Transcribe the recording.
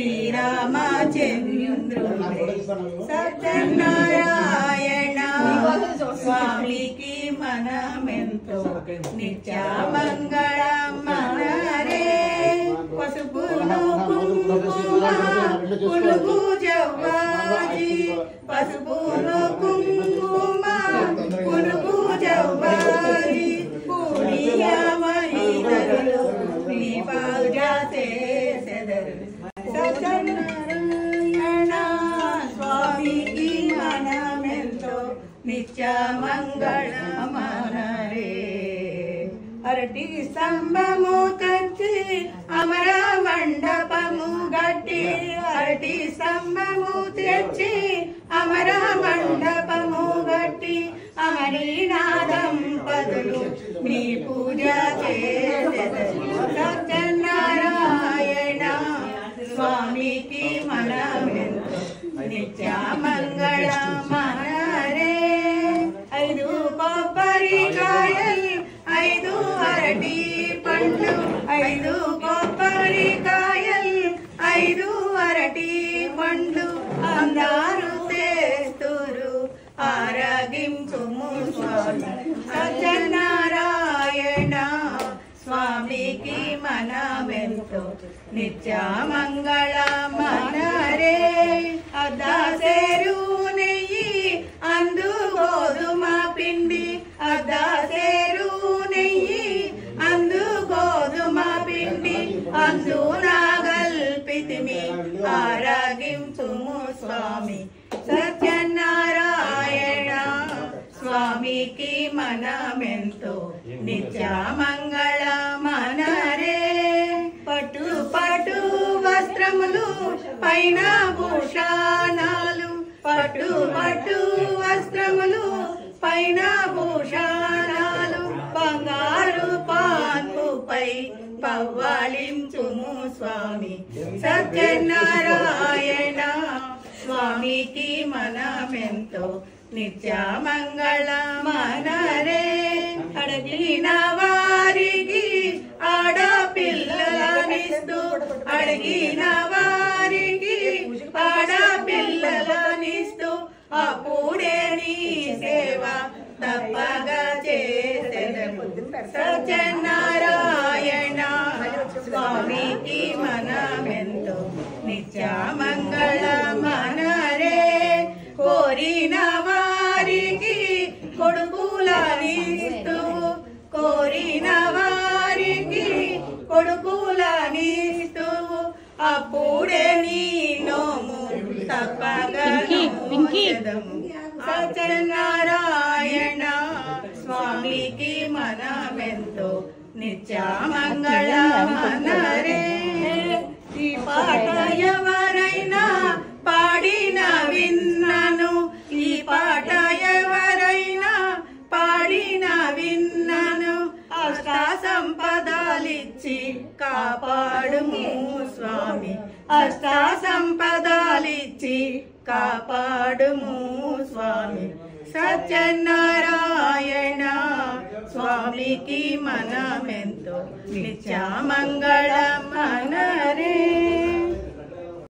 శ్రీరామచంద్రుడే సత్యనారాయణ స్వామికి మనమెంతో నిత్యమంగళ మనరే పసుపును కుంకుమ పులుగు జవ్వాజి పసుపును కుంకుమ పులుగు జవ్వాజి పూడియ మహిళలు నీ పూజ చేసెదరు సత్యనారాయణ స్వామికి మనమెంతో నిత్య మంగళ మనరే అరటి స్తంభము కచ్చి అమర మండపము గట్టి అరటి స్తంభము తెచ్చి అమర మండపము గట్టి అమరీనాథం పదులు మీ పూజ చేసెదరు సత్యనారాయణ స్వామికి మనమెంతో నిత్య మంగళ మనరే ఐదు కొబ్బరికాయలు ఐదు అరటి పండ్లు ఐదు కొబ్బరికాయలు ఐదు అరటి పండ్లు అందరూ తెస్తురు ఆరగించుము స్వామి సత్యనారాయణ స్వామికి మనమెంతో నిత్య మంగళ మనరే అర్ధసేరు నెయ్యి అందు గోధుమ పిండి అర్ధసేరు నెయ్యి అందు గోధుమ పిండి అందు నాగల్పితిమి ఆరాగించుము స్వామి సత్యనారాయణ స్వామికి మనమెంతో నిత్య మంగళ మనరే పట్టు పట్టు వస్త్రములు పైన భూషాణాలు పట్టు పట్టు వస్త్రములు పైన భూషాణాలు బంగారు పాన్పుపై పవ్వాలించుము స్వామి సత్యనారాయణ స్వామికి మనమెంతో నిత్య మంగళ మనరే అడిగిన వారికి ఆడపిల్లలనిస్తూ అడిగిన వారికి ఆడపిల్లలనిస్తూ అప్పుడే నీ సేవ తప్పగా చేసేదము సత్యనారాయణ స్వామికి మనమెంతో నిత్య మంగళ మనరే కోరిన వారికి కొడుకులనిస్తూ కోరిన వారికి కొడుకులనిస్తూ అప్పుడే నీ నోము తప్పగా నోచెదము. సత్యనారాయణ స్వామికి మనమెంతో నిత్య మంగళ మనరే ఈ పాట ఎవరైనా పాడిన విన్నాను ఈ పాట ఎవరైనా పాడిన విన్నాను అష్ట సంపదలిచ్చి కాపాడుము స్వామి అష్ట సంపదలిచ్చి కాపాడుము స్వామి సత్యనారాయణ స్వామికి మనమెంతో నిత్య మంగళ మనరే